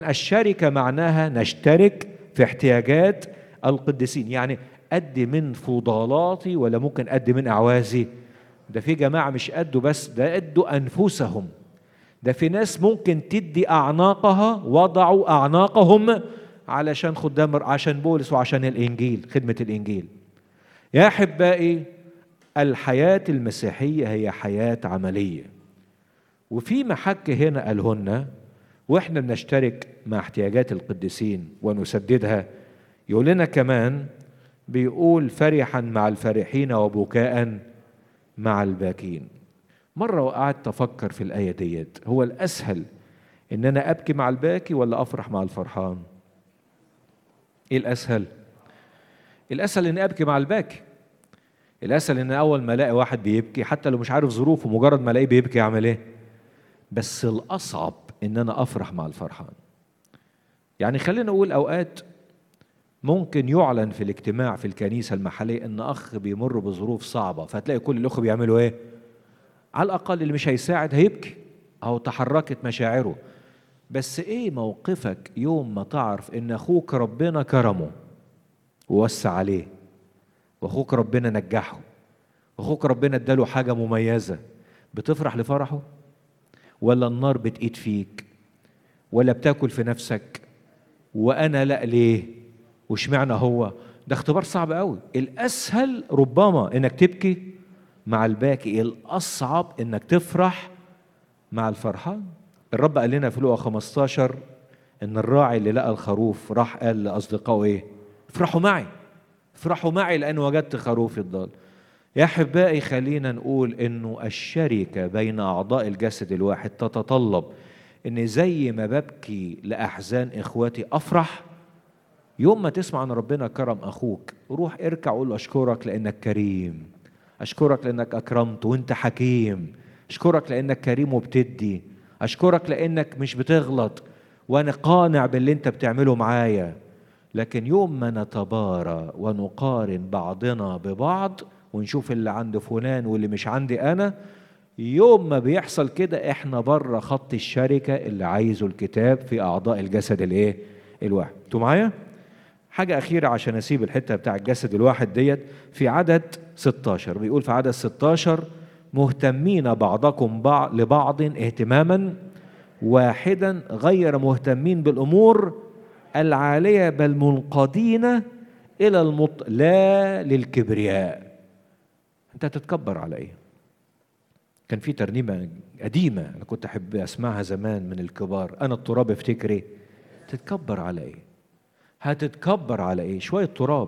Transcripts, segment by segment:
الشركة معناها نشترك في احتياجات القديسين يعني أدي من فضالاتي ولا ممكن أدي من أعوازي ده في جماعة مش أدوا بس ده أدوا أنفسهم ده في ناس ممكن تدي أعناقها وضعوا أعناقهم علشان خدام عشان بولس وعشان الإنجيل خدمة الإنجيل يا أحبائي الحياة المسيحية هي حياة عملية وفي محك هنا قالهن واحنا بنشترك مع احتياجات القديسين ونسددها يقول لنا كمان بيقول فرحا مع الفرحين وبكاء مع الباكين مرة وقعدت أفكر في الآية ديت هو الأسهل إن أنا أبكي مع الباكي ولا أفرح مع الفرحان إيه الأسهل الأسهل إن أبكي مع الباكي الأسهل إن أول ما ألاقي واحد بيبكي حتى لو مش عارف ظروفه مجرد ما ألاقيه بيبكي أعمل إيه بس الأصعب إن أنا أفرح مع الفرحان يعني خلينا نقول أوقات ممكن يعلن في الاجتماع في الكنيسة المحلية إن أخ بيمر بظروف صعبة فتلاقي كل الأخوة بيعملوا إيه؟ على الأقل اللي مش هيساعد هيبكي أو تحركت مشاعره بس إيه موقفك يوم ما تعرف إن أخوك ربنا كرمه ووسع عليه وأخوك ربنا نجحه وأخوك ربنا اداله حاجة مميزة بتفرح لفرحه ولا النار بتقيد فيك ولا بتاكل في نفسك وأنا لا ليه واشمعنى هو ده اختبار صعب قوي الاسهل ربما انك تبكي مع الباكي الاصعب انك تفرح مع الفرحان الرب قال لنا في لوقا 15 ان الراعي اللي لقى الخروف راح قال لاصدقائه ايه افرحوا معي افرحوا معي لان وجدت خروفي الضال يا احبائي خلينا نقول انه الشركه بين اعضاء الجسد الواحد تتطلب ان زي ما ببكي لاحزان اخواتي افرح يوم ما تسمع ان ربنا كرم اخوك روح اركع قول له اشكرك لانك كريم اشكرك لانك اكرمت وانت حكيم اشكرك لانك كريم وبتدي اشكرك لانك مش بتغلط وانا قانع باللي انت بتعمله معايا لكن يوم ما نتبارى ونقارن بعضنا ببعض ونشوف اللي عند فلان واللي مش عندي انا يوم ما بيحصل كده احنا بره خط الشركه اللي عايزه الكتاب في اعضاء الجسد الايه الواحد انتوا معايا حاجة أخيرة عشان أسيب الحتة بتاع الجسد الواحد ديت في عدد 16 بيقول في عدد 16 مهتمين بعضكم بعض لبعض اهتماما واحدا غير مهتمين بالأمور العالية بل منقادين إلى المط لا للكبرياء أنت تتكبر على إيه؟ كان في ترنيمة قديمة أنا كنت أحب أسمعها زمان من الكبار أنا التراب افتكري تتكبر على إيه؟ هتتكبر على ايه شويه تراب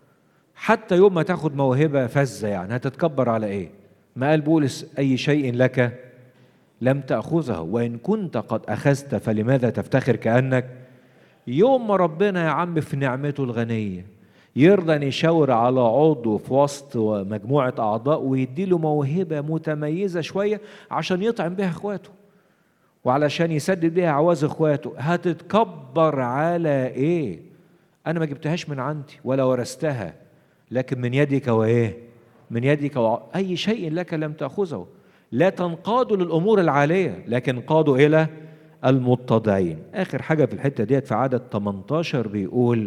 حتى يوم ما تاخد موهبه فزه يعني هتتكبر على ايه ما قال بولس اي شيء لك لم تاخذه وان كنت قد اخذت فلماذا تفتخر كانك يوم ما ربنا يا عم في نعمته الغنيه يرضى ان يشاور على عضو في وسط مجموعه اعضاء ويديله موهبه متميزه شويه عشان يطعم بها اخواته وعلشان يسدد بيها عواز اخواته هتتكبر على ايه انا ما جبتهاش من عندي ولا ورثتها لكن من يدك وايه من يدك و... اي شيء لك لم تاخذه لا تنقادوا للامور العاليه لكن قادوا الى المتضعين اخر حاجه في الحته ديت في عدد 18 بيقول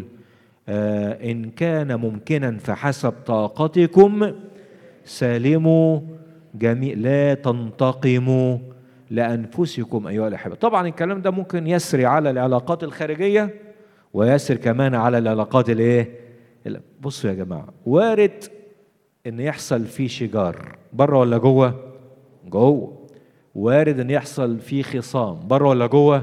آه ان كان ممكنا فحسب طاقتكم سالموا جميع لا تنتقموا لانفسكم ايها الاحبه طبعا الكلام ده ممكن يسري على العلاقات الخارجيه ويسر كمان على العلاقات الايه بصوا يا جماعه وارد ان يحصل فيه شجار بره ولا جوه جوه وارد ان يحصل فيه خصام بره ولا جوه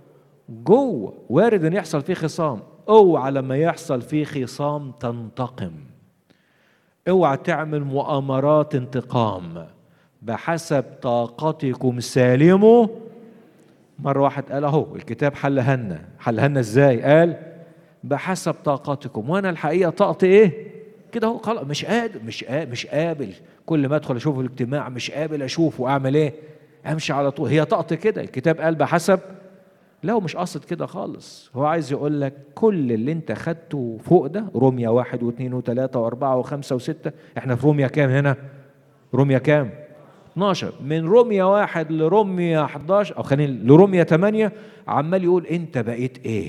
جوه وارد ان يحصل فيه خصام اوعى لما يحصل فيه خصام تنتقم اوعى تعمل مؤامرات انتقام بحسب طاقتكم سالموا مرة واحد قال اهو الكتاب حلها لنا حلها لنا ازاي قال بحسب طاقتكم وانا الحقيقة طاقتي ايه كده اهو خلاص مش قادر مش قابل مش قابل كل ما ادخل اشوف الاجتماع مش قابل اشوفه واعمل ايه امشي على طول هي طاقتي كده الكتاب قال بحسب لا هو مش قصد كده خالص هو عايز يقول لك كل اللي انت خدته فوق ده روميا واحد واثنين وثلاثة واربعة وخمسة وستة احنا في روميا كام هنا روميا كام 12 من رمية واحد لرمية 11 أو خلينا لرمية 8 عمال يقول أنت بقيت إيه